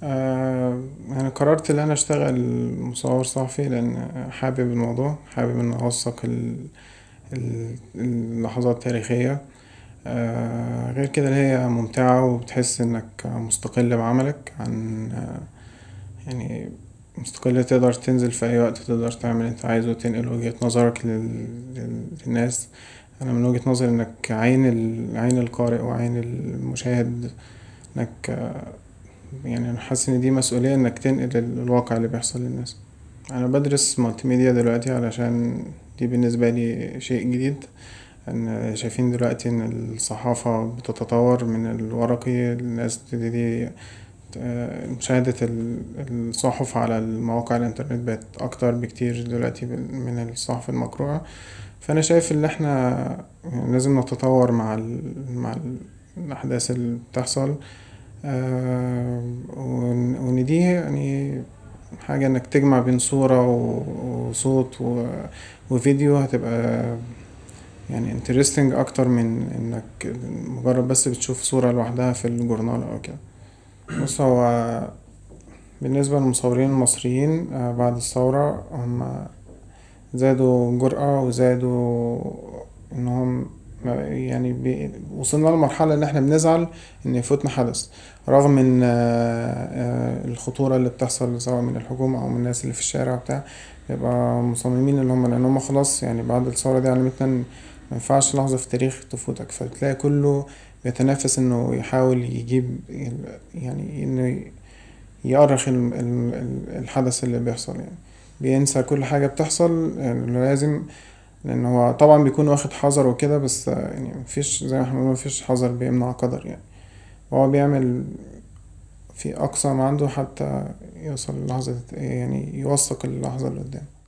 آه، أنا قررت إن أنا أشتغل مصور صحفي لأن حابب الموضوع حابب إن أوثق ال- ال- اللحظات التاريخية آه، غير كدا هي ممتعة وبتحس إنك مستقل بعملك عن يعني مستقل تقدر تنزل في أي وقت تقدر تعمل اللي انت عايزه وتنقل وجهة نظرك لل- لل- للناس أنا من وجهة نظري إنك عين ال- عين القارئ وعين المشاهد إنك يعني أنا حاسس إن دي مسؤولية إنك تنقل الواقع اللي بيحصل للناس أنا بدرس مالتي ميديا دلوقتي علشان دي بالنسبالي شيء جديد إن شايفين دلوقتي إن الصحافة بتتطور من الورقي الناس تبتدي مشاهدة ال- الصحف على المواقع الإنترنت بقت أكتر بكتير دلوقتي من الصحف المقروءة فأنا شايف إن احنا لازم نتطور مع ال مع ال الأحداث اللي بتحصل وإن وإن دي يعني حاجة إنك تجمع بين صورة وصوت وفيديو هتبقى يعني interesting أكتر من إنك مجرد بس بتشوف صورة لوحدها في الجورنال أو كده بص هو بالنسبة للمصورين المصريين بعد الثورة هما زادوا جرأة وزادوا إنهم يعني بي وصلنا لمرحلة إن احنا بنزعل إن يفوتنا حدث رغم إن الخطورة اللي بتحصل سواء من الحكومة أو من الناس اللي في الشارع وبتاع بيبقى مصممين اللي هما لأن هما خلاص يعني بعد الثورة دي علمتنا إن مينفعش لحظة في التاريخ تفوتك فتلاقي كله بيتنافس إنه يحاول يجيب يعني إنه يؤرخ الحدث اللي بيحصل يعني بينسى كل حاجة بتحصل يعني لازم لأن هو طبعا بيكون واخد حذر وكده بس يعني مفيش زي ما احنا بنقول مفيش حذر بيمنع قدر يعني وهو بيعمل في أقصى ما عنده حتى يوصل للحظة يعني يوثق اللحظة اللي قدامه